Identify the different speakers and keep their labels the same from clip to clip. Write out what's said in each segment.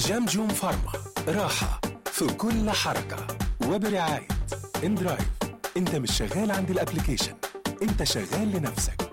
Speaker 1: جمجم فارما راحة في كل حركة وبرعاية اندرايف انت مش شغال عند الابليكيشن انت شغال لنفسك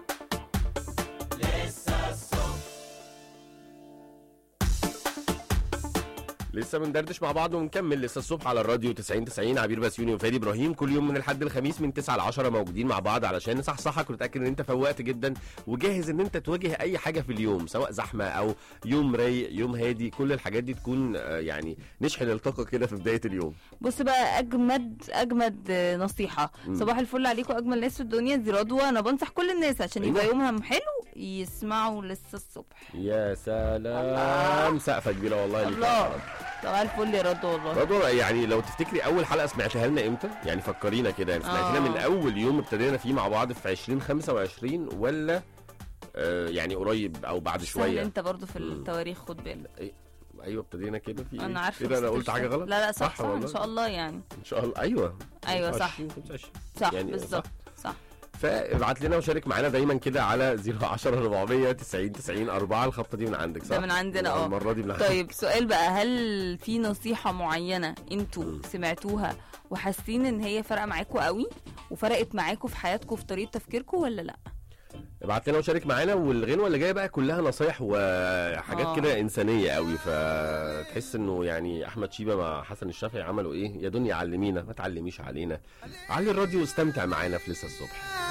Speaker 2: لسه بندردش مع بعض ونكمل لسه الصبح على الراديو 90 90 عبير بسيوني وفادي ابراهيم كل يوم من الحد الخميس من 9 ل 10 موجودين مع بعض علشان نصحصحك ونتاكد ان انت فوقت جدا وجاهز ان انت تواجه اي حاجه في اليوم سواء زحمه او يوم رايق يوم هادي كل الحاجات دي تكون آه، يعني نشحن الطاقه كده في بدايه اليوم
Speaker 3: بص بقى اجمد اجمد آه، نصيحه
Speaker 2: مم.
Speaker 3: صباح الفل عليكم اجمل ناس في الدنيا دي رضوى انا بنصح كل الناس عشان يبقى
Speaker 2: أيوة.
Speaker 3: يومهم حلو يسمعوا لسه الصبح
Speaker 2: يا سلام سقفه كبيره والله ليك يا
Speaker 3: الله
Speaker 2: رب.
Speaker 3: صباح الفل يا رضوى والله
Speaker 2: برضو يعني لو تفتكري اول حلقه سمعتها لنا امتى يعني فكرينا كده يعني سمعتنا
Speaker 3: آه.
Speaker 2: من اول يوم ابتدينا فيه مع بعض في 2025 ولا آه يعني قريب او بعد
Speaker 3: سهل
Speaker 2: شويه
Speaker 3: انت برضو في
Speaker 2: مم.
Speaker 3: التواريخ خد بالك
Speaker 2: ايوه ابتدينا كده في
Speaker 3: انا
Speaker 2: إيه؟
Speaker 3: عارفه
Speaker 2: كده انا
Speaker 3: بس
Speaker 2: قلت حاجه
Speaker 3: تشتغل.
Speaker 2: غلط
Speaker 3: لا لا صح,
Speaker 2: صح
Speaker 3: صح, ان
Speaker 2: والله.
Speaker 3: شاء الله يعني
Speaker 2: ان شاء الله ايوه
Speaker 3: ايوه صح
Speaker 2: 25 25
Speaker 3: صح
Speaker 2: يعني
Speaker 3: بالظبط صح
Speaker 2: فابعت لنا وشارك معانا دايما كده على 010 400 90 90 4 الخبطه دي من عندك صح؟
Speaker 3: ده من عندنا، اه.
Speaker 2: المره دي من عندك
Speaker 3: طيب سؤال بقى هل في نصيحة معينة انتوا
Speaker 2: مم.
Speaker 3: سمعتوها وحاسين ان هي فارقة معاكم قوي وفرقت معاكم في حياتكم في طريقة تفكيركم ولا لا؟
Speaker 2: ابعت لنا وشارك معانا والغنوه اللي جايه بقى كلها نصايح وحاجات
Speaker 3: آه.
Speaker 2: كده انسانيه قوي فتحس انه يعني احمد شيبه مع حسن الشافعي عملوا ايه يا دنيا علمينا ما تعلميش علينا علي الراديو واستمتع معانا في لسه الصبح